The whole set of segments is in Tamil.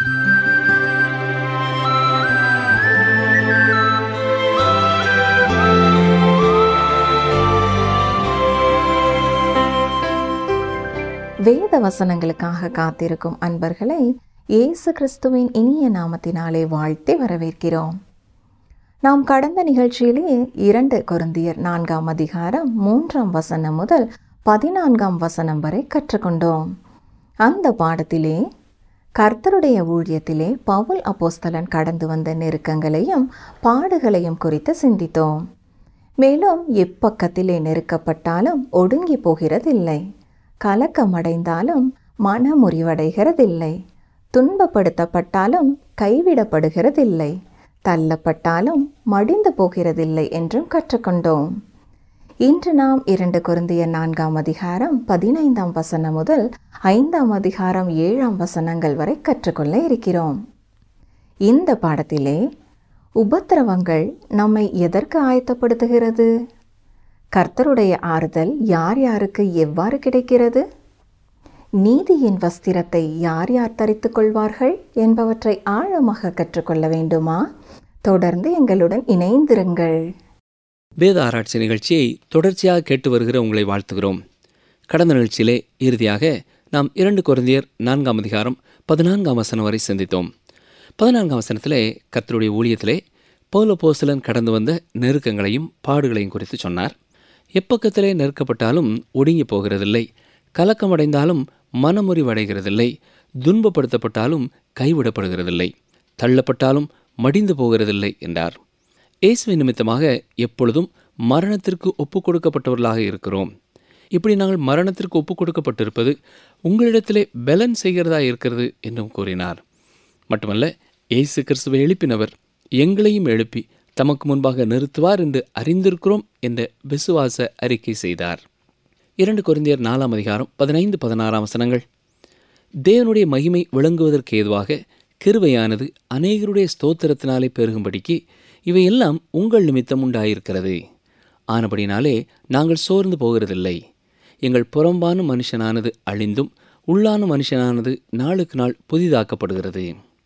வேத வசனங்களுக்காக காத்திருக்கும் அன்பர்களை இயேசு கிறிஸ்துவின் இனிய நாமத்தினாலே வாழ்த்தி வரவேற்கிறோம் நாம் கடந்த நிகழ்ச்சியிலே இரண்டு கொருந்தியர் நான்காம் அதிகாரம் மூன்றாம் வசனம் முதல் பதினான்காம் வசனம் வரை கற்றுக்கொண்டோம் அந்த பாடத்திலே கர்த்தருடைய ஊழியத்திலே பவுல் அப்போஸ்தலன் கடந்து வந்த நெருக்கங்களையும் பாடுகளையும் குறித்து சிந்தித்தோம் மேலும் எப்பக்கத்திலே நெருக்கப்பட்டாலும் ஒடுங்கி போகிறதில்லை கலக்கமடைந்தாலும் மனமுறிவடைகிறதில்லை துன்பப்படுத்தப்பட்டாலும் கைவிடப்படுகிறதில்லை தள்ளப்பட்டாலும் மடிந்து போகிறதில்லை என்றும் கற்றுக்கொண்டோம் இன்று நாம் இரண்டு குருந்திய நான்காம் அதிகாரம் பதினைந்தாம் வசனம் முதல் ஐந்தாம் அதிகாரம் ஏழாம் வசனங்கள் வரை கற்றுக்கொள்ள இருக்கிறோம் இந்த பாடத்திலே உபத்திரவங்கள் நம்மை எதற்கு ஆயத்தப்படுத்துகிறது கர்த்தருடைய ஆறுதல் யார் யாருக்கு எவ்வாறு கிடைக்கிறது நீதியின் வஸ்திரத்தை யார் யார் தரித்துக் கொள்வார்கள் என்பவற்றை ஆழமாக கற்றுக்கொள்ள வேண்டுமா தொடர்ந்து எங்களுடன் இணைந்திருங்கள் வேத ஆராய்ச்சி நிகழ்ச்சியை தொடர்ச்சியாக கேட்டு வருகிற உங்களை வாழ்த்துகிறோம் கடந்த நிகழ்ச்சியிலே இறுதியாக நாம் இரண்டு குருந்தியர் நான்காம் அதிகாரம் பதினான்காம் வசனம் வரை சிந்தித்தோம் பதினான்காம் வசனத்திலே கர்த்தருடைய ஊழியத்திலே பௌலபோசலன் கடந்து வந்த நெருக்கங்களையும் பாடுகளையும் குறித்து சொன்னார் எப்பக்கத்திலே நெருக்கப்பட்டாலும் ஒடுங்கி போகிறதில்லை கலக்கமடைந்தாலும் மனமுறிவடைகிறதில்லை துன்பப்படுத்தப்பட்டாலும் கைவிடப்படுகிறதில்லை தள்ளப்பட்டாலும் மடிந்து போகிறதில்லை என்றார் இயேசுவின் நிமித்தமாக எப்பொழுதும் மரணத்திற்கு ஒப்புக் கொடுக்கப்பட்டவர்களாக இருக்கிறோம் இப்படி நாங்கள் மரணத்திற்கு ஒப்புக் கொடுக்கப்பட்டிருப்பது உங்களிடத்திலே பலன் செய்கிறதா இருக்கிறது என்றும் கூறினார் மட்டுமல்ல இயேசு கிறிஸ்துவை எழுப்பினவர் எங்களையும் எழுப்பி தமக்கு முன்பாக நிறுத்துவார் என்று அறிந்திருக்கிறோம் என்ற விசுவாச அறிக்கை செய்தார் இரண்டு கொரிந்தியர் நாலாம் அதிகாரம் பதினைந்து பதினாறாம் வசனங்கள் தேவனுடைய மகிமை விளங்குவதற்கு ஏதுவாக கிருபையானது அநேகருடைய ஸ்தோத்திரத்தினாலே பெருகும்படிக்கு இவையெல்லாம் உங்கள் நிமித்தம் உண்டாயிருக்கிறது ஆனபடினாலே நாங்கள் சோர்ந்து போகிறதில்லை எங்கள் புறம்பான மனுஷனானது அழிந்தும் உள்ளான மனுஷனானது நாளுக்கு நாள் புதிதாக்கப்படுகிறது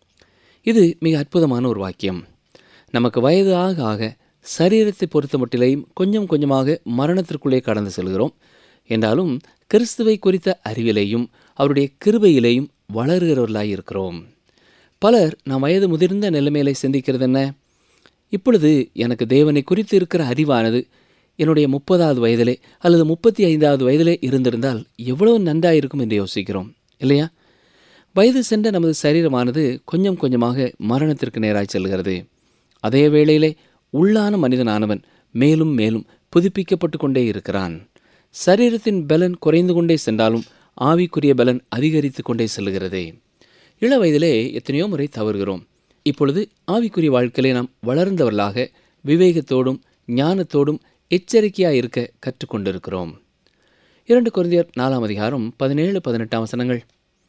இது மிக அற்புதமான ஒரு வாக்கியம் நமக்கு வயது ஆக ஆக சரீரத்தை பொறுத்த மட்டிலேயும் கொஞ்சம் கொஞ்சமாக மரணத்திற்குள்ளே கடந்து செல்கிறோம் என்றாலும் கிறிஸ்துவை குறித்த அறிவிலேயும் அவருடைய கிருபையிலேயும் வளருகிறவர்களாய் இருக்கிறோம் பலர் நாம் வயது முதிர்ந்த நிலைமையிலே சிந்திக்கிறது என்ன இப்பொழுது எனக்கு தேவனை குறித்து இருக்கிற அறிவானது என்னுடைய முப்பதாவது வயதிலே அல்லது முப்பத்தி ஐந்தாவது வயதிலே இருந்திருந்தால் எவ்வளவு நன்றாயிருக்கும் என்று யோசிக்கிறோம் இல்லையா வயது சென்ற நமது சரீரமானது கொஞ்சம் கொஞ்சமாக மரணத்திற்கு நேராய் செல்கிறது அதே வேளையிலே உள்ளான மனிதனானவன் மேலும் மேலும் புதுப்பிக்கப்பட்டு கொண்டே இருக்கிறான் சரீரத்தின் பலன் குறைந்து கொண்டே சென்றாலும் ஆவிக்குரிய பலன் அதிகரித்து கொண்டே செல்கிறது இள வயதிலே எத்தனையோ முறை தவறுகிறோம் இப்பொழுது ஆவிக்குரிய வாழ்க்கையிலே நாம் வளர்ந்தவர்களாக விவேகத்தோடும் ஞானத்தோடும் எச்சரிக்கையாக இருக்க கற்றுக்கொண்டிருக்கிறோம் இரண்டு குருந்தியர் நாலாம் அதிகாரம் பதினேழு பதினெட்டாம் வசனங்கள்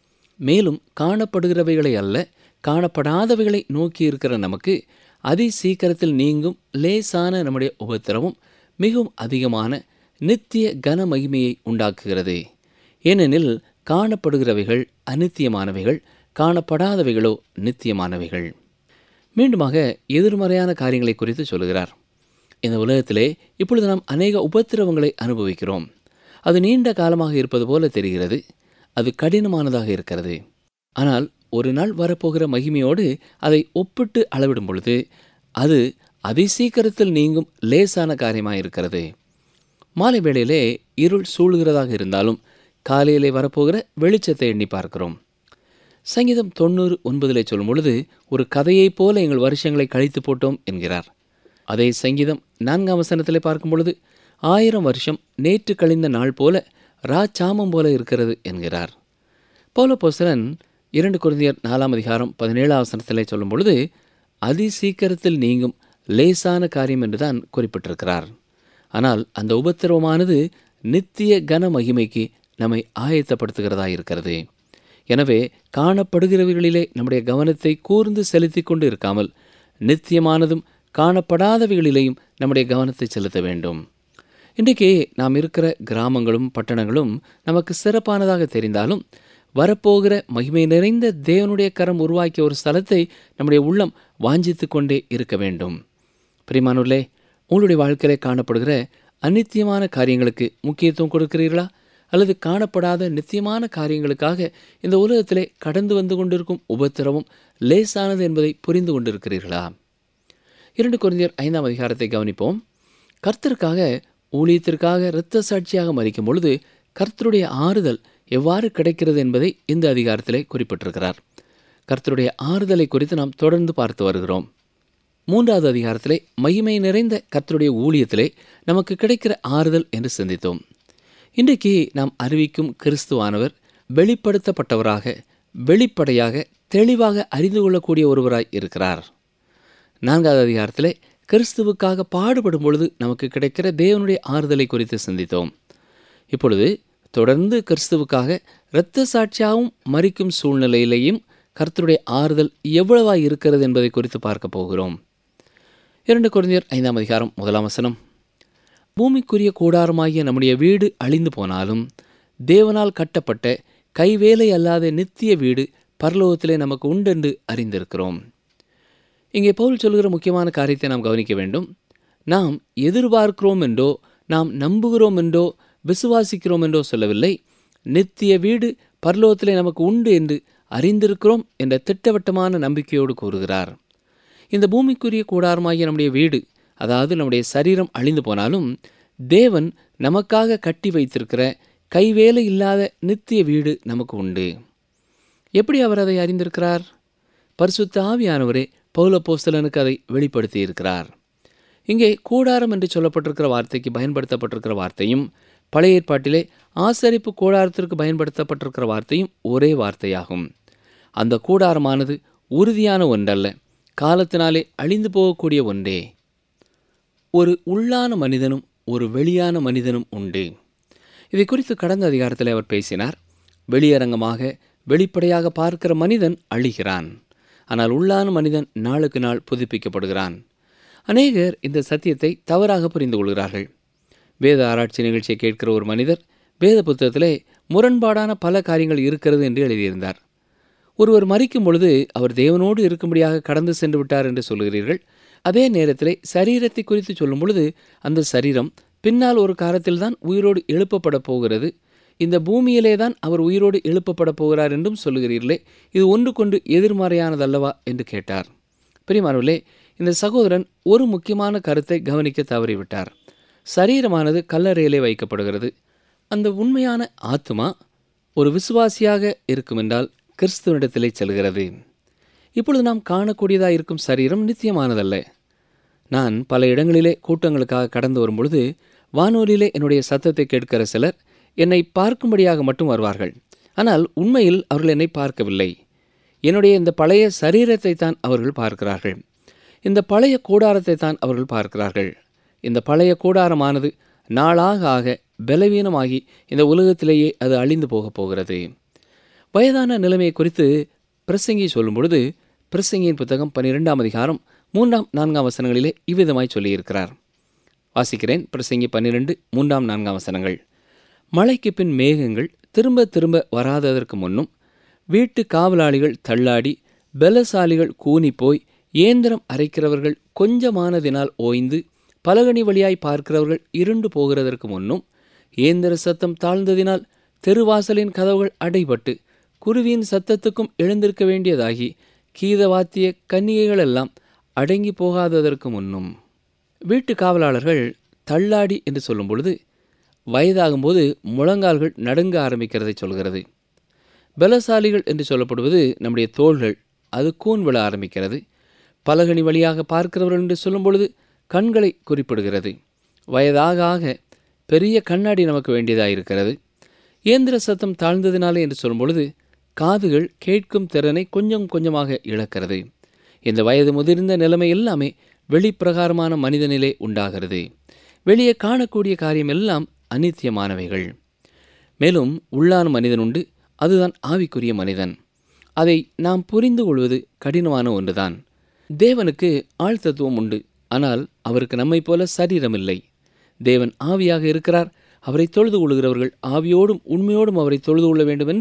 மேலும் காணப்படுகிறவைகளை அல்ல காணப்படாதவைகளை நோக்கி இருக்கிற நமக்கு அதி சீக்கிரத்தில் நீங்கும் லேசான நம்முடைய உபத்திரமும் மிகவும் அதிகமான நித்திய கன மகிமையை உண்டாக்குகிறது ஏனெனில் காணப்படுகிறவைகள் அநித்தியமானவைகள் காணப்படாதவைகளோ நித்தியமானவைகள் மீண்டுமாக எதிர்மறையான காரியங்களை குறித்து சொல்கிறார் இந்த உலகத்திலே இப்பொழுது நாம் அநேக உபத்திரவங்களை அனுபவிக்கிறோம் அது நீண்ட காலமாக இருப்பது போல தெரிகிறது அது கடினமானதாக இருக்கிறது ஆனால் ஒரு நாள் வரப்போகிற மகிமையோடு அதை ஒப்பிட்டு அளவிடும் பொழுது அது அதிசீக்கிரத்தில் நீங்கும் லேசான காரியமாக இருக்கிறது மாலை வேளையிலே இருள் சூழ்கிறதாக இருந்தாலும் காலையிலே வரப்போகிற வெளிச்சத்தை எண்ணி பார்க்கிறோம் சங்கீதம் தொண்ணூறு ஒன்பதிலே சொல்லும் பொழுது ஒரு கதையைப் போல எங்கள் வருஷங்களை கழித்து போட்டோம் என்கிறார் அதே சங்கீதம் நான்காம் வசனத்திலே பார்க்கும் பொழுது ஆயிரம் வருஷம் நேற்று கழிந்த நாள் போல ராச்சாமம் போல இருக்கிறது என்கிறார் பௌலபோசலன் இரண்டு குருந்தியர் நாலாம் அதிகாரம் பதினேழாம் வசனத்திலே சொல்லும் பொழுது அதிசீக்கிரத்தில் நீங்கும் லேசான காரியம் என்றுதான் குறிப்பிட்டிருக்கிறார் ஆனால் அந்த உபத்திரவமானது நித்திய கன மகிமைக்கு நம்மை ஆயத்தப்படுத்துகிறதா இருக்கிறது எனவே காணப்படுகிறவைகளிலே நம்முடைய கவனத்தை கூர்ந்து செலுத்தி கொண்டு இருக்காமல் நித்தியமானதும் காணப்படாதவைகளிலேயும் நம்முடைய கவனத்தை செலுத்த வேண்டும் இன்றைக்கு நாம் இருக்கிற கிராமங்களும் பட்டணங்களும் நமக்கு சிறப்பானதாக தெரிந்தாலும் வரப்போகிற மகிமை நிறைந்த தேவனுடைய கரம் உருவாக்கிய ஒரு ஸ்தலத்தை நம்முடைய உள்ளம் வாஞ்சித்து கொண்டே இருக்க வேண்டும் பிரிமானுள்ளே உங்களுடைய வாழ்க்கையிலே காணப்படுகிற அநித்தியமான காரியங்களுக்கு முக்கியத்துவம் கொடுக்கிறீர்களா அல்லது காணப்படாத நித்தியமான காரியங்களுக்காக இந்த உலகத்திலே கடந்து வந்து கொண்டிருக்கும் உபத்திரவம் லேசானது என்பதை புரிந்து கொண்டிருக்கிறீர்களா இரண்டு குறைந்தர் ஐந்தாம் அதிகாரத்தை கவனிப்போம் கர்த்தருக்காக ஊழியத்திற்காக இரத்த சாட்சியாக மறிக்கும் பொழுது கர்த்தருடைய ஆறுதல் எவ்வாறு கிடைக்கிறது என்பதை இந்த அதிகாரத்திலே குறிப்பிட்டிருக்கிறார் கர்த்தருடைய ஆறுதலை குறித்து நாம் தொடர்ந்து பார்த்து வருகிறோம் மூன்றாவது அதிகாரத்திலே மகிமை நிறைந்த கர்த்தருடைய ஊழியத்திலே நமக்கு கிடைக்கிற ஆறுதல் என்று சிந்தித்தோம் இன்றைக்கு நாம் அறிவிக்கும் கிறிஸ்துவானவர் வெளிப்படுத்தப்பட்டவராக வெளிப்படையாக தெளிவாக அறிந்து கொள்ளக்கூடிய ஒருவராய் இருக்கிறார் நான்காவது அதிகாரத்திலே கிறிஸ்துவுக்காக பாடுபடும் பொழுது நமக்கு கிடைக்கிற தேவனுடைய ஆறுதலை குறித்து சிந்தித்தோம் இப்பொழுது தொடர்ந்து கிறிஸ்துவுக்காக இரத்த சாட்சியாகவும் மறிக்கும் சூழ்நிலையிலேயும் கர்த்தருடைய ஆறுதல் எவ்வளவாய் இருக்கிறது என்பதை குறித்து பார்க்க போகிறோம் இரண்டு குறைந்தர் ஐந்தாம் அதிகாரம் முதலாம் வசனம் பூமிக்குரிய கூடாரமாகிய நம்முடைய வீடு அழிந்து போனாலும் தேவனால் கட்டப்பட்ட கைவேலை அல்லாத நித்திய வீடு பரலோகத்திலே நமக்கு உண்டென்று அறிந்திருக்கிறோம் இங்கே பவுல் சொல்கிற முக்கியமான காரியத்தை நாம் கவனிக்க வேண்டும் நாம் எதிர்பார்க்கிறோம் என்றோ நாம் நம்புகிறோம் என்றோ விசுவாசிக்கிறோம் என்றோ சொல்லவில்லை நித்திய வீடு பரலோகத்திலே நமக்கு உண்டு என்று அறிந்திருக்கிறோம் என்ற திட்டவட்டமான நம்பிக்கையோடு கூறுகிறார் இந்த பூமிக்குரிய கூடாரமாகிய நம்முடைய வீடு அதாவது நம்முடைய சரீரம் அழிந்து போனாலும் தேவன் நமக்காக கட்டி வைத்திருக்கிற கைவேலை இல்லாத நித்திய வீடு நமக்கு உண்டு எப்படி அவர் அதை அறிந்திருக்கிறார் பரிசுத்த ஆவியானவரே பௌலப்போஸ்தலனுக்கு அதை வெளிப்படுத்தி இருக்கிறார் இங்கே கூடாரம் என்று சொல்லப்பட்டிருக்கிற வார்த்தைக்கு பயன்படுத்தப்பட்டிருக்கிற வார்த்தையும் பழைய ஏற்பாட்டிலே ஆசரிப்பு கூடாரத்திற்கு பயன்படுத்தப்பட்டிருக்கிற வார்த்தையும் ஒரே வார்த்தையாகும் அந்த கூடாரமானது உறுதியான ஒன்றல்ல காலத்தினாலே அழிந்து போகக்கூடிய ஒன்றே ஒரு உள்ளான மனிதனும் ஒரு வெளியான மனிதனும் உண்டு இதை குறித்து கடந்த அதிகாரத்தில் அவர் பேசினார் வெளியரங்கமாக வெளிப்படையாக பார்க்கிற மனிதன் அழிகிறான் ஆனால் உள்ளான மனிதன் நாளுக்கு நாள் புதுப்பிக்கப்படுகிறான் அநேகர் இந்த சத்தியத்தை தவறாக புரிந்து கொள்கிறார்கள் வேத ஆராய்ச்சி நிகழ்ச்சியை கேட்கிற ஒரு மனிதர் வேத புத்தகத்திலே முரண்பாடான பல காரியங்கள் இருக்கிறது என்று எழுதியிருந்தார் ஒருவர் மறிக்கும் பொழுது அவர் தேவனோடு இருக்கும்படியாக கடந்து சென்று விட்டார் என்று சொல்கிறீர்கள் அதே நேரத்திலே சரீரத்தை குறித்து சொல்லும் பொழுது அந்த சரீரம் பின்னால் ஒரு காலத்தில்தான் உயிரோடு எழுப்பப்பட போகிறது இந்த பூமியிலே தான் அவர் உயிரோடு எழுப்பப்பட போகிறார் என்றும் சொல்லுகிறீர்களே இது ஒன்று கொண்டு எதிர்மறையானதல்லவா என்று கேட்டார் பிரிமானவர்களே இந்த சகோதரன் ஒரு முக்கியமான கருத்தை கவனிக்க தவறிவிட்டார் சரீரமானது கல்லறையிலே வைக்கப்படுகிறது அந்த உண்மையான ஆத்மா ஒரு விசுவாசியாக இருக்குமென்றால் கிறிஸ்துவனிடத்திலே செல்கிறது இப்பொழுது நாம் காணக்கூடியதாக இருக்கும் சரீரம் நித்தியமானதல்ல நான் பல இடங்களிலே கூட்டங்களுக்காக கடந்து வரும்பொழுது வானொலியிலே என்னுடைய சத்தத்தை கேட்கிற சிலர் என்னை பார்க்கும்படியாக மட்டும் வருவார்கள் ஆனால் உண்மையில் அவர்கள் என்னை பார்க்கவில்லை என்னுடைய இந்த பழைய சரீரத்தை தான் அவர்கள் பார்க்கிறார்கள் இந்த பழைய கூடாரத்தை தான் அவர்கள் பார்க்கிறார்கள் இந்த பழைய கூடாரமானது நாளாக ஆக பலவீனமாகி இந்த உலகத்திலேயே அது அழிந்து போகப் போகிறது வயதான நிலைமை குறித்து பிரசங்கி சொல்லும் பொழுது பிரசங்கியின் புத்தகம் பன்னிரெண்டாம் அதிகாரம் மூன்றாம் நான்காம் வசனங்களிலே இவ்விதமாய் சொல்லியிருக்கிறார் வாசிக்கிறேன் பிரசங்கி பன்னிரெண்டு மூன்றாம் நான்காம் வசனங்கள் மழைக்கு பின் மேகங்கள் திரும்ப திரும்ப வராததற்கு முன்னும் வீட்டு காவலாளிகள் தள்ளாடி பலசாலிகள் கூனி போய் இயந்திரம் அரைக்கிறவர்கள் கொஞ்சமானதினால் ஓய்ந்து பலகனி வழியாய் பார்க்கிறவர்கள் இருண்டு போகிறதற்கு முன்னும் இயந்திர சத்தம் தாழ்ந்ததினால் தெருவாசலின் கதவுகள் அடைபட்டு குருவியின் சத்தத்துக்கும் எழுந்திருக்க வேண்டியதாகி கீதவாத்திய கன்னிகைகளெல்லாம் அடங்கி போகாததற்கு முன்னும் வீட்டு காவலாளர்கள் தள்ளாடி என்று சொல்லும் பொழுது வயதாகும்போது முழங்கால்கள் நடுங்க ஆரம்பிக்கிறதை சொல்கிறது பலசாலிகள் என்று சொல்லப்படுவது நம்முடைய தோள்கள் அது கூன் விழ ஆரம்பிக்கிறது பலகனி வழியாக பார்க்கிறவர்கள் என்று சொல்லும் பொழுது கண்களை குறிப்பிடுகிறது வயதாக ஆக பெரிய கண்ணாடி நமக்கு வேண்டியதாக இருக்கிறது இயந்திர சத்தம் தாழ்ந்ததினாலே என்று சொல்லும் பொழுது காதுகள் கேட்கும் திறனை கொஞ்சம் கொஞ்சமாக இழக்கிறது இந்த வயது முதிர்ந்த நிலைமை எல்லாமே வெளிப்பிரகாரமான மனிதனிலே உண்டாகிறது வெளியே காணக்கூடிய காரியம் எல்லாம் அனித்தியமானவைகள் மேலும் உள்ளான மனிதன் உண்டு அதுதான் ஆவிக்குரிய மனிதன் அதை நாம் புரிந்து கொள்வது கடினமான ஒன்றுதான் தேவனுக்கு ஆழ்த்தத்துவம் உண்டு ஆனால் அவருக்கு நம்மைப் போல சரீரம் இல்லை தேவன் ஆவியாக இருக்கிறார் அவரை தொழுது கொள்கிறவர்கள் ஆவியோடும் உண்மையோடும் அவரை தொழுது கொள்ள வேண்டும் என்று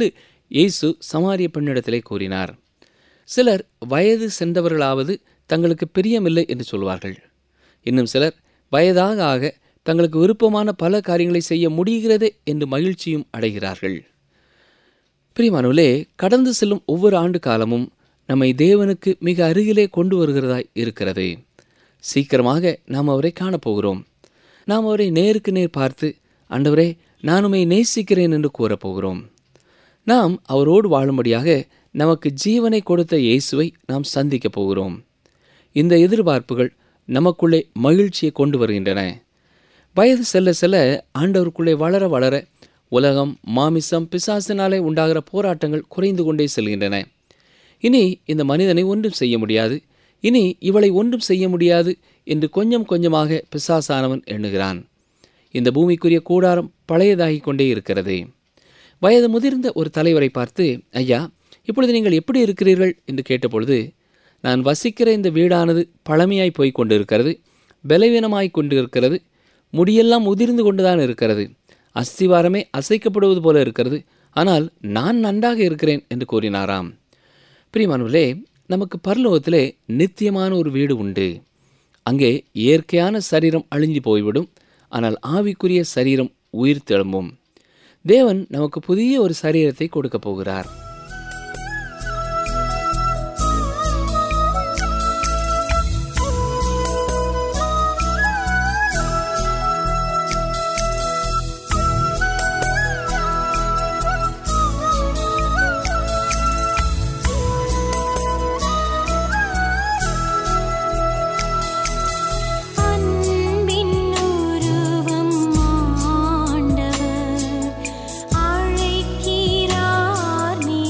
இயேசு சமாரிய பெண்ணிடத்திலே கூறினார் சிலர் வயது சென்றவர்களாவது தங்களுக்கு பிரியமில்லை என்று சொல்வார்கள் இன்னும் சிலர் வயதாக ஆக தங்களுக்கு விருப்பமான பல காரியங்களை செய்ய முடிகிறதே என்று மகிழ்ச்சியும் அடைகிறார்கள் பிரியமானவர்களே கடந்து செல்லும் ஒவ்வொரு ஆண்டு காலமும் நம்மை தேவனுக்கு மிக அருகிலே கொண்டு வருகிறதாய் இருக்கிறது சீக்கிரமாக நாம் அவரை காணப்போகிறோம் நாம் அவரை நேருக்கு நேர் பார்த்து ஆண்டவரே நான் உம்மை நேசிக்கிறேன் என்று கூறப்போகிறோம் நாம் அவரோடு வாழும்படியாக நமக்கு ஜீவனை கொடுத்த இயேசுவை நாம் சந்திக்கப் போகிறோம் இந்த எதிர்பார்ப்புகள் நமக்குள்ளே மகிழ்ச்சியை கொண்டு வருகின்றன வயது செல்ல செல்ல ஆண்டவருக்குள்ளே வளர வளர உலகம் மாமிசம் பிசாசினாலே உண்டாகிற போராட்டங்கள் குறைந்து கொண்டே செல்கின்றன இனி இந்த மனிதனை ஒன்றும் செய்ய முடியாது இனி இவளை ஒன்றும் செய்ய முடியாது என்று கொஞ்சம் கொஞ்சமாக பிசாசானவன் எண்ணுகிறான் இந்த பூமிக்குரிய கூடாரம் பழையதாகிக் கொண்டே இருக்கிறது வயது முதிர்ந்த ஒரு தலைவரை பார்த்து ஐயா இப்பொழுது நீங்கள் எப்படி இருக்கிறீர்கள் என்று கேட்டபொழுது நான் வசிக்கிற இந்த வீடானது பழமையாய் போய் கொண்டிருக்கிறது பலவீனமாய் கொண்டிருக்கிறது முடியெல்லாம் உதிர்ந்து கொண்டுதான் இருக்கிறது அஸ்திவாரமே அசைக்கப்படுவது போல இருக்கிறது ஆனால் நான் நன்றாக இருக்கிறேன் என்று கூறினாராம் பிரியமானவர்களே நமக்கு பரலோகத்திலே நித்தியமான ஒரு வீடு உண்டு அங்கே இயற்கையான சரீரம் அழிஞ்சு போய்விடும் ஆனால் ஆவிக்குரிய சரீரம் உயிர் தெழும்பும் தேவன் நமக்கு புதிய ஒரு சரீரத்தை கொடுக்க போகிறார் அன்பின் உருவம் ஆண்டவர் அழைக்கிறார் நீ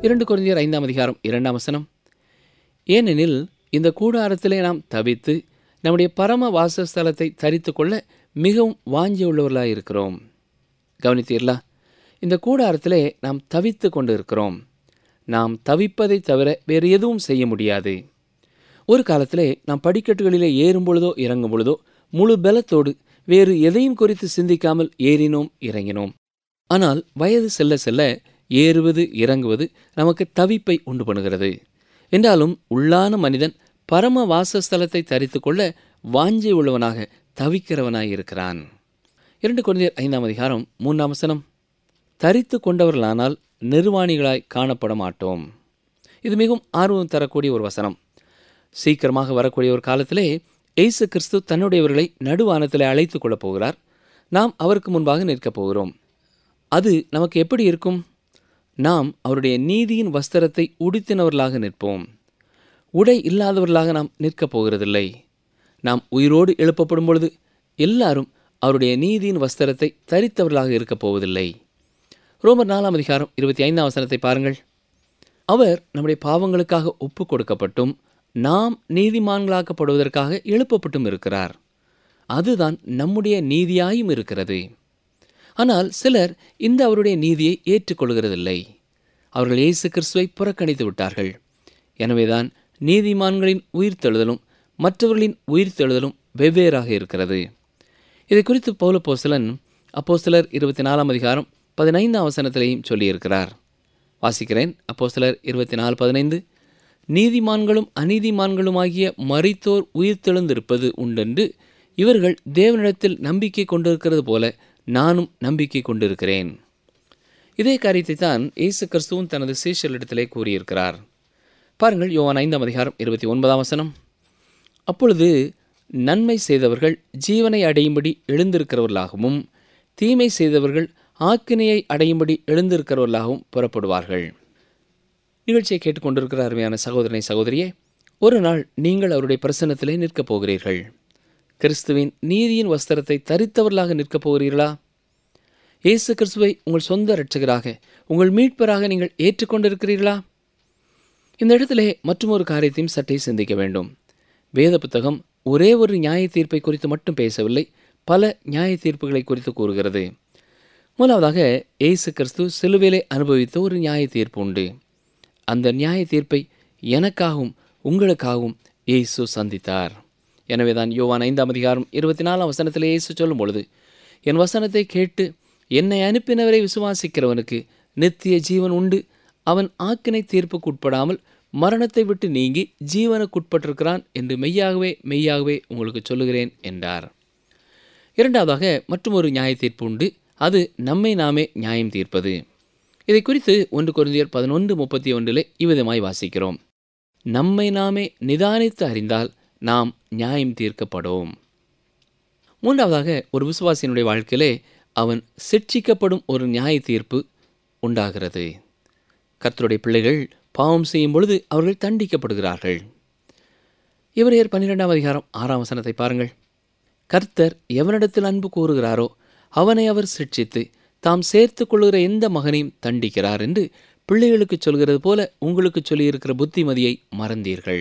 இரண்டு குருந்தியர் ஐந்தாம் அதிகாரம் இரண்டாம் வசனம் ஏனெனில் இந்த கூடாரத்திலே நாம் தவித்து நம்முடைய பரம வாசஸ்தலத்தை தரித்து கொள்ள மிகவும் வாஞ்சியுள்ளவர்களாக இருக்கிறோம் கவனித்தீர்களா இந்த கூடாரத்திலே நாம் தவித்து கொண்டு இருக்கிறோம் நாம் தவிப்பதை தவிர வேறு எதுவும் செய்ய முடியாது ஒரு காலத்திலே நாம் படிக்கட்டுகளிலே ஏறும் பொழுதோ இறங்கும் பொழுதோ முழு பலத்தோடு வேறு எதையும் குறித்து சிந்திக்காமல் ஏறினோம் இறங்கினோம் ஆனால் வயது செல்ல செல்ல ஏறுவது இறங்குவது நமக்கு தவிப்பை உண்டு பண்ணுகிறது என்றாலும் உள்ளான மனிதன் பரம வாசஸ்தலத்தை தரித்து கொள்ள வாஞ்சை உள்ளவனாக தவிக்கிறவனாய் இருக்கிறான் இரண்டு குழந்தையர் ஐந்தாம் அதிகாரம் மூன்றாம் வசனம் தரித்து கொண்டவர்களானால் நிர்வாணிகளாய் காணப்பட மாட்டோம் இது மிகவும் ஆர்வம் தரக்கூடிய ஒரு வசனம் சீக்கிரமாக வரக்கூடிய ஒரு காலத்திலே இயேசு கிறிஸ்து தன்னுடையவர்களை நடுவானத்திலே அழைத்துக் கொள்ளப் போகிறார் நாம் அவருக்கு முன்பாக நிற்கப் போகிறோம் அது நமக்கு எப்படி இருக்கும் நாம் அவருடைய நீதியின் வஸ்திரத்தை உடுத்தினவர்களாக நிற்போம் உடை இல்லாதவர்களாக நாம் நிற்கப் போகிறதில்லை நாம் உயிரோடு எழுப்பப்படும் பொழுது எல்லாரும் அவருடைய நீதியின் வஸ்திரத்தை தரித்தவர்களாக இருக்கப் போவதில்லை ரோமர் நாலாம் அதிகாரம் இருபத்தி ஐந்தாம் வசனத்தை பாருங்கள் அவர் நம்முடைய பாவங்களுக்காக ஒப்பு கொடுக்கப்பட்டும் நாம் நீதிமான்களாக்கப்படுவதற்காக எழுப்பப்பட்டும் இருக்கிறார் அதுதான் நம்முடைய நீதியாயும் இருக்கிறது ஆனால் சிலர் இந்த அவருடைய நீதியை ஏற்றுக்கொள்கிறதில்லை அவர்கள் இயேசு கிறிஸ்துவை புறக்கணித்து விட்டார்கள் எனவேதான் நீதிமான்களின் உயிர்த்தெழுதலும் மற்றவர்களின் உயிர்த்தெழுதலும் வெவ்வேறாக இருக்கிறது இதை குறித்து பௌலப்போஸ்தலன் அப்போஸ்தலர் இருபத்தி நாலாம் அதிகாரம் பதினைந்தாம் வசனத்திலேயும் சொல்லியிருக்கிறார் வாசிக்கிறேன் அப்போஸ்தலர் இருபத்தி நாலு பதினைந்து நீதிமான்களும் அநீதிமான்களுமாகிய மரித்தோர் உயிர்த்தெழுந்திருப்பது உண்டென்று இவர்கள் தேவனிடத்தில் நம்பிக்கை கொண்டிருக்கிறது போல நானும் நம்பிக்கை கொண்டிருக்கிறேன் இதே காரியத்தை தான் இயேசு கிறிஸ்துவும் தனது சீஷர்களிடத்திலே கூறியிருக்கிறார் பாருங்கள் யோவான் ஐந்தாம் அதிகாரம் இருபத்தி ஒன்பதாம் வசனம் அப்பொழுது நன்மை செய்தவர்கள் ஜீவனை அடையும்படி எழுந்திருக்கிறவர்களாகவும் தீமை செய்தவர்கள் ஆக்கினையை அடையும்படி எழுந்திருக்கிறவர்களாகவும் புறப்படுவார்கள் நிகழ்ச்சியை கேட்டுக்கொண்டிருக்கிற அருமையான சகோதரனை சகோதரியே ஒரு நாள் நீங்கள் அவருடைய பிரசன்னத்திலே நிற்கப் போகிறீர்கள் கிறிஸ்துவின் நீதியின் வஸ்திரத்தை தரித்தவர்களாக நிற்கப் போகிறீர்களா இயேசு கிறிஸ்துவை உங்கள் சொந்த இரட்சகராக உங்கள் மீட்பராக நீங்கள் ஏற்றுக்கொண்டிருக்கிறீர்களா இந்த இடத்திலே மற்றொரு காரியத்தையும் சற்றே சிந்திக்க வேண்டும் வேத புத்தகம் ஒரே ஒரு நியாய தீர்ப்பை குறித்து மட்டும் பேசவில்லை பல நியாய தீர்ப்புகளை குறித்து கூறுகிறது முதலாவதாக இயேசு கிறிஸ்து சிலுவையிலே அனுபவித்த ஒரு நியாய தீர்ப்பு உண்டு அந்த நியாய தீர்ப்பை எனக்காகவும் உங்களுக்காகவும் இயேசு சந்தித்தார் எனவே தான் யோவான் ஐந்தாம் அதிகாரம் இருபத்தி நாலாம் வசனத்திலே இயேசு சொல்லும் பொழுது என் வசனத்தை கேட்டு என்னை அனுப்பினவரை விசுவாசிக்கிறவனுக்கு நித்திய ஜீவன் உண்டு அவன் ஆக்கினை தீர்ப்புக்கு உட்படாமல் மரணத்தை விட்டு நீங்கி ஜீவனுக்குட்பட்டிருக்கிறான் என்று மெய்யாகவே மெய்யாகவே உங்களுக்கு சொல்லுகிறேன் என்றார் இரண்டாவதாக மற்றும் ஒரு நியாய தீர்ப்பு உண்டு அது நம்மை நாமே நியாயம் தீர்ப்பது இதை குறித்து ஒன்று குருந்தியர் பதினொன்று முப்பத்தி ஒன்றிலே இவ்விதமாய் வாசிக்கிறோம் நம்மை நாமே நிதானித்து அறிந்தால் நாம் நியாயம் தீர்க்கப்படும் மூன்றாவதாக ஒரு விசுவாசியினுடைய வாழ்க்கையிலே அவன் சிட்சிக்கப்படும் ஒரு நியாய தீர்ப்பு உண்டாகிறது கர்த்தருடைய பிள்ளைகள் பாவம் செய்யும் பொழுது அவர்கள் தண்டிக்கப்படுகிறார்கள் இவரையர் பன்னிரெண்டாம் அதிகாரம் ஆறாம் வசனத்தை பாருங்கள் கர்த்தர் எவனிடத்தில் அன்பு கூறுகிறாரோ அவனை அவர் சிட்சித்து தாம் சேர்த்து கொள்ளுகிற எந்த மகனையும் தண்டிக்கிறார் என்று பிள்ளைகளுக்கு சொல்கிறது போல உங்களுக்கு சொல்லியிருக்கிற புத்திமதியை மறந்தீர்கள்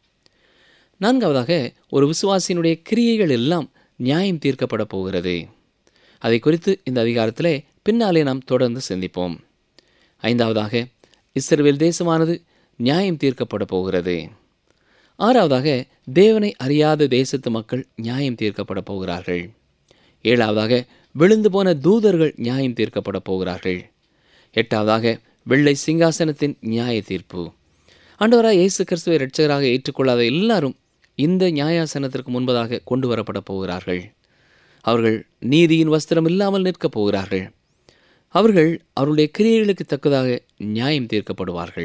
நான்காவதாக ஒரு விசுவாசியினுடைய கிரியைகள் எல்லாம் நியாயம் தீர்க்கப்பட போகிறது அதை குறித்து இந்த அதிகாரத்திலே பின்னாலே நாம் தொடர்ந்து சிந்திப்போம் ஐந்தாவதாக இஸ்ரவேல் தேசமானது நியாயம் தீர்க்கப்பட போகிறது ஆறாவதாக தேவனை அறியாத தேசத்து மக்கள் நியாயம் தீர்க்கப்பட போகிறார்கள் ஏழாவதாக விழுந்து போன தூதர்கள் நியாயம் தீர்க்கப்பட போகிறார்கள் எட்டாவதாக வெள்ளை சிங்காசனத்தின் நியாய தீர்ப்பு ஆண்டவராக இயேசு கிறிஸ்துவை இரட்சகராக ஏற்றுக்கொள்ளாத எல்லாரும் இந்த நியாயாசனத்திற்கு முன்பதாக கொண்டு வரப்பட போகிறார்கள் அவர்கள் நீதியின் வஸ்திரம் இல்லாமல் நிற்கப் போகிறார்கள் அவர்கள் அவருடைய கிரியைகளுக்கு தக்கதாக நியாயம் தீர்க்கப்படுவார்கள்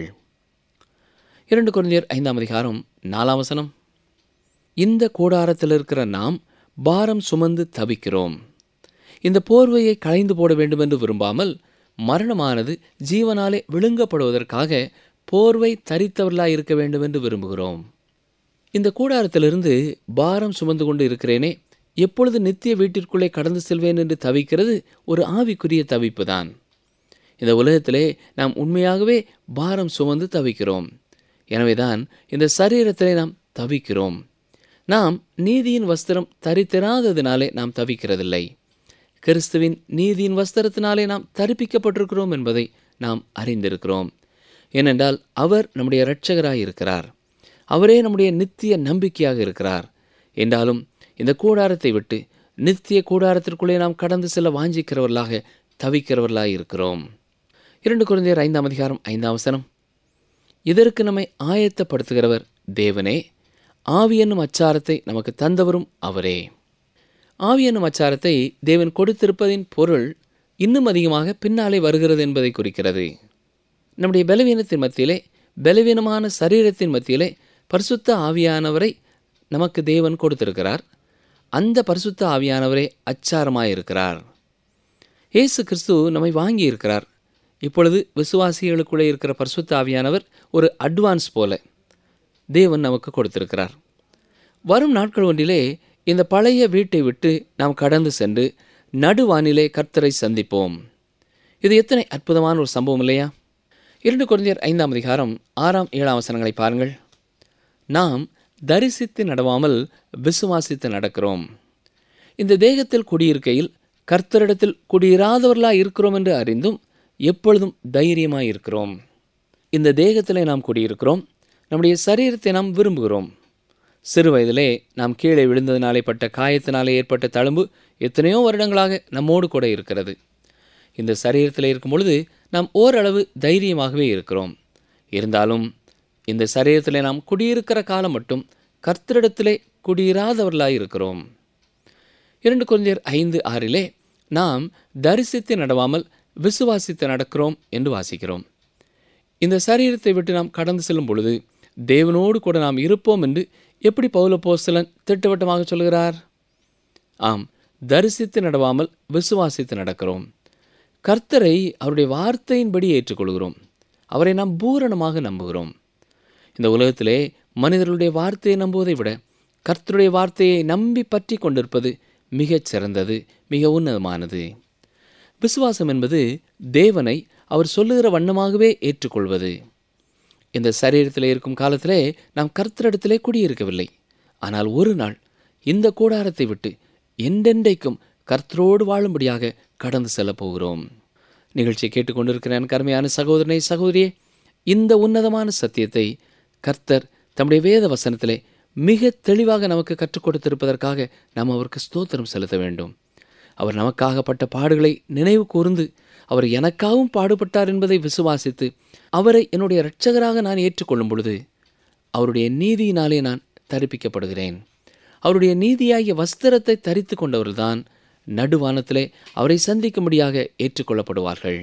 இரண்டு குழந்தையர் ஐந்தாம் அதிகாரம் நாலாம் வசனம் இந்த கூடாரத்தில் இருக்கிற நாம் பாரம் சுமந்து தவிக்கிறோம் இந்த போர்வையை களைந்து போட வேண்டும் என்று விரும்பாமல் மரணமானது ஜீவனாலே விழுங்கப்படுவதற்காக போர்வை தரித்தவர்களாய் இருக்க வேண்டும் என்று விரும்புகிறோம் இந்த கூடாரத்திலிருந்து பாரம் சுமந்து கொண்டு இருக்கிறேனே எப்பொழுது நித்திய வீட்டிற்குள்ளே கடந்து செல்வேன் என்று தவிக்கிறது ஒரு ஆவிக்குரிய தவிப்பு தான் இந்த உலகத்திலே நாம் உண்மையாகவே பாரம் சுமந்து தவிக்கிறோம் எனவேதான் இந்த சரீரத்திலே நாம் தவிக்கிறோம் நாம் நீதியின் வஸ்திரம் தரித்திராததினாலே நாம் தவிக்கிறதில்லை கிறிஸ்துவின் நீதியின் வஸ்திரத்தினாலே நாம் தரிப்பிக்கப்பட்டிருக்கிறோம் என்பதை நாம் அறிந்திருக்கிறோம் ஏனென்றால் அவர் நம்முடைய இரட்சகராய் இருக்கிறார் அவரே நம்முடைய நித்திய நம்பிக்கையாக இருக்கிறார் என்றாலும் இந்த கூடாரத்தை விட்டு நித்திய கூடாரத்திற்குள்ளே நாம் கடந்து செல்ல வாஞ்சிக்கிறவர்களாக தவிக்கிறவர்களாக இருக்கிறோம் இரண்டு குழந்தையர் ஐந்தாம் அதிகாரம் ஐந்தாம் வசனம் இதற்கு நம்மை ஆயத்தப்படுத்துகிறவர் தேவனே ஆவி என்னும் அச்சாரத்தை நமக்கு தந்தவரும் அவரே ஆவி என்னும் அச்சாரத்தை தேவன் கொடுத்திருப்பதின் பொருள் இன்னும் அதிகமாக பின்னாலே வருகிறது என்பதை குறிக்கிறது நம்முடைய பலவீனத்தின் மத்தியிலே பலவீனமான சரீரத்தின் மத்தியிலே பரிசுத்த ஆவியானவரை நமக்கு தேவன் கொடுத்திருக்கிறார் அந்த பரிசுத்த ஆவியானவரே அச்சாரமாயிருக்கிறார் இயேசு கிறிஸ்து நம்மை வாங்கி இருக்கிறார் இப்பொழுது விசுவாசிகளுக்குள்ளே இருக்கிற பரிசுத்த ஆவியானவர் ஒரு அட்வான்ஸ் போல தேவன் நமக்கு கொடுத்திருக்கிறார் வரும் நாட்கள் ஒன்றிலே இந்த பழைய வீட்டை விட்டு நாம் கடந்து சென்று நடுவானிலே கர்த்தரை சந்திப்போம் இது எத்தனை அற்புதமான ஒரு சம்பவம் இல்லையா இரண்டு குழந்தையர் ஐந்தாம் அதிகாரம் ஆறாம் ஏழாம் வசனங்களை பாருங்கள் நாம் தரிசித்து நடவாமல் விசுவாசித்து நடக்கிறோம் இந்த தேகத்தில் குடியிருக்கையில் கர்த்தரிடத்தில் குடியிராதவர்களாய் இருக்கிறோம் என்று அறிந்தும் எப்பொழுதும் தைரியமாய் இருக்கிறோம் இந்த தேகத்திலே நாம் குடியிருக்கிறோம் நம்முடைய சரீரத்தை நாம் விரும்புகிறோம் சிறு வயதிலே நாம் கீழே விழுந்ததினாலே பட்ட காயத்தினாலே ஏற்பட்ட தழும்பு எத்தனையோ வருடங்களாக நம்மோடு கூட இருக்கிறது இந்த சரீரத்தில் இருக்கும் பொழுது நாம் ஓரளவு தைரியமாகவே இருக்கிறோம் இருந்தாலும் இந்த சரீரத்திலே நாம் குடியிருக்கிற காலம் மட்டும் கர்த்தரிடத்திலே குடியிராதவர்களாய் இருக்கிறோம் இரண்டு குழந்தையர் ஐந்து ஆறிலே நாம் தரிசித்து நடவாமல் விசுவாசித்து நடக்கிறோம் என்று வாசிக்கிறோம் இந்த சரீரத்தை விட்டு நாம் கடந்து செல்லும் பொழுது தேவனோடு கூட நாம் இருப்போம் என்று எப்படி பௌலப்போஸ்தலன் திட்டவட்டமாக சொல்கிறார் ஆம் தரிசித்து நடவாமல் விசுவாசித்து நடக்கிறோம் கர்த்தரை அவருடைய வார்த்தையின்படி ஏற்றுக்கொள்கிறோம் அவரை நாம் பூரணமாக நம்புகிறோம் இந்த உலகத்திலே மனிதர்களுடைய வார்த்தையை நம்புவதை விட கர்த்தருடைய வார்த்தையை நம்பி பற்றி கொண்டிருப்பது மிகச் சிறந்தது மிக உன்னதமானது விசுவாசம் என்பது தேவனை அவர் சொல்லுகிற வண்ணமாகவே ஏற்றுக்கொள்வது இந்த சரீரத்தில் இருக்கும் காலத்திலே நாம் கர்த்தரிடத்திலே குடியிருக்கவில்லை ஆனால் ஒரு நாள் இந்த கூடாரத்தை விட்டு என்றென்றைக்கும் கர்த்தரோடு வாழும்படியாக கடந்து செல்லப் போகிறோம் நிகழ்ச்சியை கேட்டுக்கொண்டிருக்கிற எனக்கு அருமையான சகோதரனை சகோதரியே இந்த உன்னதமான சத்தியத்தை கர்த்தர் தம்முடைய வேத வசனத்திலே மிக தெளிவாக நமக்கு கற்றுக் கொடுத்திருப்பதற்காக நாம் அவருக்கு ஸ்தோத்திரம் செலுத்த வேண்டும் அவர் நமக்காகப்பட்ட பாடுகளை நினைவு கூர்ந்து அவர் எனக்காகவும் பாடுபட்டார் என்பதை விசுவாசித்து அவரை என்னுடைய இரட்சகராக நான் ஏற்றுக்கொள்ளும் பொழுது அவருடைய நீதியினாலே நான் தரிப்பிக்கப்படுகிறேன் அவருடைய நீதியாகிய வஸ்திரத்தை தரித்து கொண்டவர்கள்தான் நடுவானத்திலே அவரை சந்திக்கும்படியாக ஏற்றுக்கொள்ளப்படுவார்கள்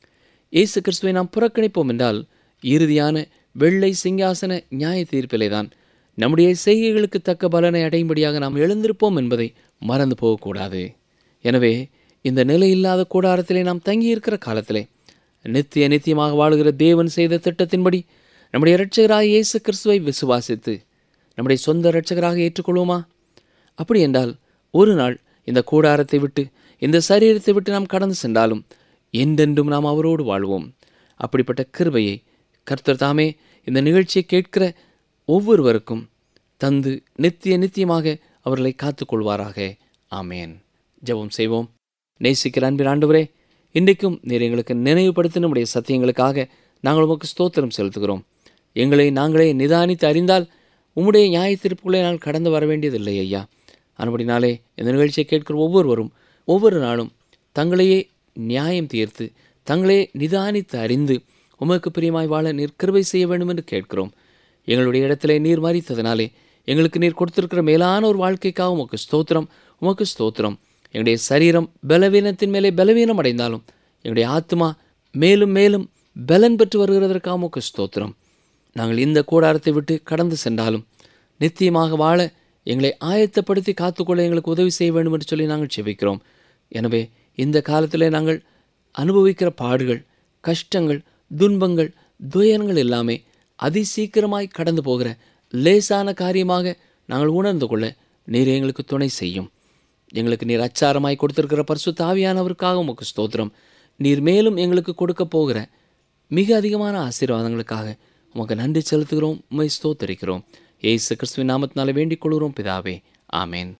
இயேசு கிறிஸ்துவை நாம் புறக்கணிப்போம் என்றால் இறுதியான வெள்ளை சிங்காசன நியாய தீர்ப்பிலே தான் நம்முடைய செய்கைகளுக்கு தக்க பலனை அடையும்படியாக நாம் எழுந்திருப்போம் என்பதை மறந்து போகக்கூடாது எனவே இந்த நிலையில்லாத கூடாரத்திலே நாம் தங்கியிருக்கிற காலத்திலே நித்திய நித்தியமாக வாழுகிற தேவன் செய்த திட்டத்தின்படி நம்முடைய இரட்சகராக இயேசு கிறிஸ்துவை விசுவாசித்து நம்முடைய சொந்த இரட்சகராக ஏற்றுக்கொள்வோமா அப்படி என்றால் ஒரு நாள் இந்த கூடாரத்தை விட்டு இந்த சரீரத்தை விட்டு நாம் கடந்து சென்றாலும் என்றென்றும் நாம் அவரோடு வாழ்வோம் அப்படிப்பட்ட கிருபையை கர்த்தர் தாமே இந்த நிகழ்ச்சியை கேட்கிற ஒவ்வொருவருக்கும் தந்து நித்திய நித்தியமாக அவர்களை காத்துக்கொள்வாராக ஆமேன் ஜெபம் செய்வோம் நேசிக்கிற அன்பின் ஆண்டவரே இன்றைக்கும் நீர் எங்களுக்கு நினைவுபடுத்தி நம்முடைய சத்தியங்களுக்காக நாங்கள் உமக்கு ஸ்தோத்திரம் செலுத்துகிறோம் எங்களை நாங்களே நிதானித்து அறிந்தால் உம்முடைய நியாய தீர்ப்புகளை நாங்கள் கடந்து வர வேண்டியதில்லை ஐயா அதுபடினாலே இந்த நிகழ்ச்சியை கேட்கிற ஒவ்வொருவரும் ஒவ்வொரு நாளும் தங்களையே நியாயம் தீர்த்து தங்களே நிதானித்து அறிந்து உமக்கு பிரியமாய் வாழ நீர் கிருபை செய்ய வேண்டும் என்று கேட்கிறோம் எங்களுடைய இடத்திலே நீர் மறித்ததினாலே எங்களுக்கு நீர் கொடுத்திருக்கிற மேலான ஒரு வாழ்க்கைக்காக உமக்கு ஸ்தோத்திரம் உமக்கு ஸ்தோத்திரம் எங்களுடைய சரீரம் பலவீனத்தின் மேலே பலவீனம் அடைந்தாலும் எங்களுடைய ஆத்மா மேலும் மேலும் பலன் பெற்று வருகிறதற்காக உமக்கு ஸ்தோத்திரம் நாங்கள் இந்த கூடாரத்தை விட்டு கடந்து சென்றாலும் நித்தியமாக வாழ எங்களை ஆயத்தப்படுத்தி காத்துக்கொள்ள எங்களுக்கு உதவி செய்ய வேண்டும் என்று சொல்லி நாங்கள் செபிக்கிறோம் எனவே இந்த காலத்திலே நாங்கள் அனுபவிக்கிற பாடுகள் கஷ்டங்கள் துன்பங்கள் துயரங்கள் எல்லாமே அதிசீக்கிரமாய் கடந்து போகிற லேசான காரியமாக நாங்கள் உணர்ந்து கொள்ள நீர் எங்களுக்கு துணை செய்யும் எங்களுக்கு நீர் அச்சாரமாய் கொடுத்திருக்கிற பரிசுத்த ஆவியானவருக்காக உமக்கு ஸ்தோத்திரம் நீர் மேலும் எங்களுக்கு கொடுக்க போகிற மிக அதிகமான ஆசீர்வாதங்களுக்காக உமக்கு நன்றி செலுத்துகிறோம் உம்மை ஸ்தோத்தரிக்கிறோம் ஏசு கிறிஸ்துவின் நாமத்தினால வேண்டிக் கொள்கிறோம் பிதாவே ஆமேன்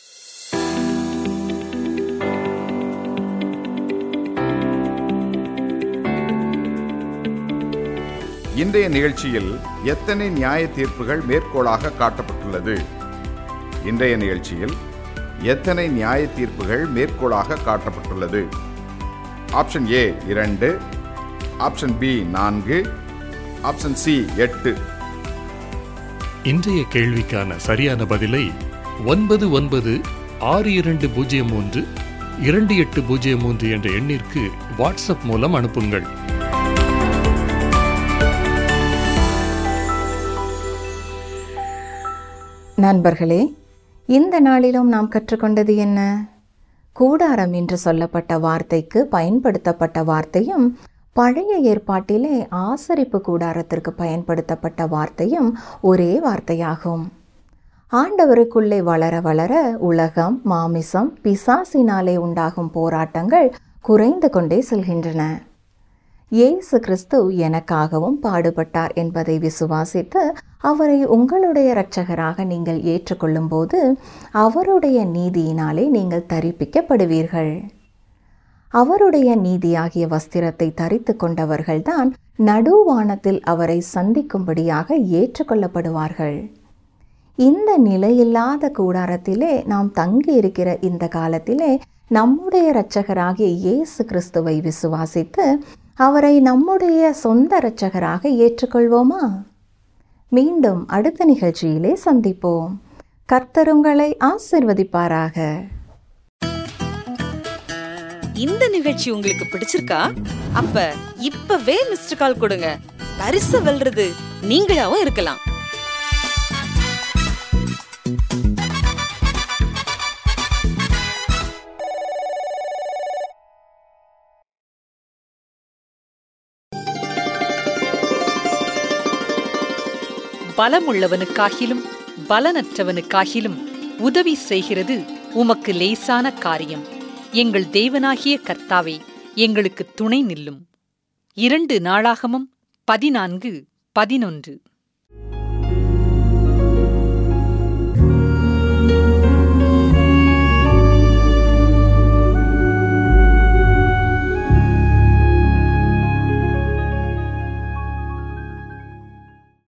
இன்றைய நிகழ்ச்சியில் எத்தனை நியாய தீர்ப்புகள் மேற்கோளாக காட்டப்பட்டுள்ளது இன்றைய நிகழ்ச்சியில் எத்தனை நியாய தீர்ப்புகள் மேற்கோளாக காட்டப்பட்டுள்ளது ஆப்ஷன் ஏ இரண்டு ஆப்ஷன் பி நான்கு ஆப்ஷன் சி எட்டு இன்றைய கேள்விக்கான சரியான பதிலை ஒன்பது ஒன்பது ஆறு இரண்டு பூஜ்ஜியம் மூன்று இரண்டு எட்டு பூஜ்ஜியம் மூன்று என்ற எண்ணிற்கு வாட்ஸ்அப் மூலம் அனுப்புங்கள் நண்பர்களே இந்த நாளிலும் நாம் கற்றுக்கொண்டது என்ன கூடாரம் என்று சொல்லப்பட்ட வார்த்தைக்கு பயன்படுத்தப்பட்ட வார்த்தையும் பழைய ஏற்பாட்டிலே ஆசரிப்பு கூடாரத்திற்கு பயன்படுத்தப்பட்ட வார்த்தையும் ஒரே வார்த்தையாகும் ஆண்டவருக்குள்ளே வளர வளர உலகம் மாமிசம் பிசாசினாலே உண்டாகும் போராட்டங்கள் குறைந்து கொண்டே செல்கின்றன இயேசு கிறிஸ்து எனக்காகவும் பாடுபட்டார் என்பதை விசுவாசித்து அவரை உங்களுடைய இரட்சகராக நீங்கள் ஏற்றுக்கொள்ளும்போது அவருடைய நீதியினாலே நீங்கள் தரிப்பிக்கப்படுவீர்கள் அவருடைய நீதியாகிய வஸ்திரத்தை தரித்து கொண்டவர்கள்தான் நடுவானத்தில் அவரை சந்திக்கும்படியாக ஏற்றுக்கொள்ளப்படுவார்கள் இந்த நிலையில்லாத கூடாரத்திலே நாம் தங்கி இருக்கிற இந்த காலத்திலே நம்முடைய இரட்சகராகிய இயேசு கிறிஸ்துவை விசுவாசித்து அவரை நம்முடைய சொந்த இரட்சகராக ஏற்றுக்கொள்வோமா மீண்டும் அடுத்த நிகழ்ச்சியிலே சந்திப்போம் கர்த்தருங்களை ஆசிர்வதிப்பாராக இந்த நிகழ்ச்சி உங்களுக்கு பிடிச்சிருக்கா அப்ப இப்பவே மிஸ்டர் கால் கொடுங்க பரிசு வெல்றது நீங்களாவும் இருக்கலாம் பலமுள்ளவனுக்காகிலும் பலனற்றவனுக்காகிலும் உதவி செய்கிறது உமக்கு லேசான காரியம் எங்கள் தேவனாகிய கர்த்தாவே எங்களுக்கு துணை நில்லும் இரண்டு நாளாகமும் பதினான்கு பதினொன்று